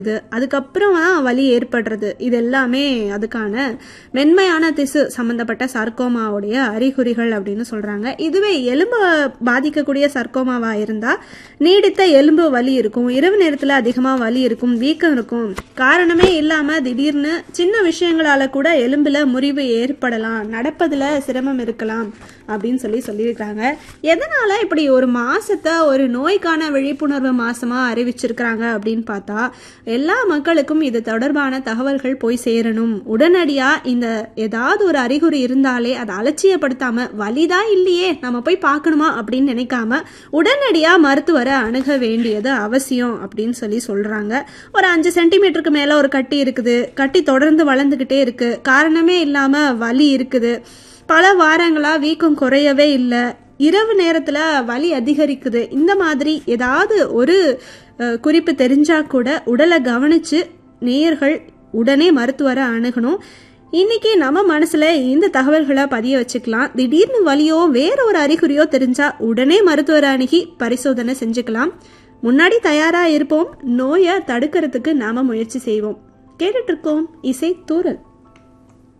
இது அதுக்கப்புறம் தான் வலி ஏற்படுறது இது எல்லாமே அதுக்கான மென்மையான திசு சம்பந்தப்பட்ட சர்க்கோமாவுடைய அறிகுறிகள் அப்படின்னு சொல்றாங்க இதுவே எலும்பு பாதிக்கக்கூடிய சர்க்கோமாவா இருந்தா நீடித்த எலும்பு வலி இருக்கும் இரவு நேரத்துல அதிகமா வலி இருக்கும் வீக்கம் இருக்கும் காரணமே இல்லாம திடீர்னு சின்ன விஷயங்களால கூட எலும்புல முறிவு ஏற்படலாம் நடப்பதுல சிரமம் இருக்கலாம் அப்படின்னு சொல்லி சொல்லியிருக்காங்க எதனால இப்படி ஒரு மாசத்தை ஒரு நோய்க்கான விழிப்புணர்வு மாசமா அறிவிச்சிருக்கிறாங்க அப்படின்னு பார்த்தா எல்லா மக்களுக்கும் இது தொடர்பான தகவல்கள் போய் சேரணும் உடனடியா இந்த ஏதாவது ஒரு அறிகுறி இருந்தாலே அதை அலட்சியப்படுத்தாம வலிதான் இல்லையே நம்ம போய் பார்க்கணுமா அப்படின்னு நினைக்காம உடனடியா மருத்துவரை அணுக வேண்டியது அவசியம் அப்படின்னு சொல்லி சொல்றாங்க ஒரு அஞ்சு சென்டிமீட்டருக்கு மேல ஒரு கட்டி இருக்குது கட்டி தொடர்ந்து வளர்ந்துகிட்டே இருக்கு காரணமே இல்லாம வலி இருக்குது பல வாரங்களா வீக்கம் குறையவே இல்லை இரவு நேரத்துல வலி அதிகரிக்குது இந்த மாதிரி ஏதாவது ஒரு அஹ், குறிப்பு தெரிஞ்சா கூட உடலை கவனிச்சு நேயர்கள் உடனே மருத்துவரை அணுகணும் இன்னைக்கு நம்ம மனசுல இந்த தகவல்களை பதிய வச்சுக்கலாம் திடீர்னு வலியோ வேற ஒரு அறிகுறியோ தெரிஞ்சா உடனே மருத்துவரை அணுகி பரிசோதனை செஞ்சுக்கலாம் முன்னாடி தயாரா இருப்போம் நோயை தடுக்கிறதுக்கு நாம முயற்சி செய்வோம் கேட்டுட்டு இருக்கோம் இசை தூரல்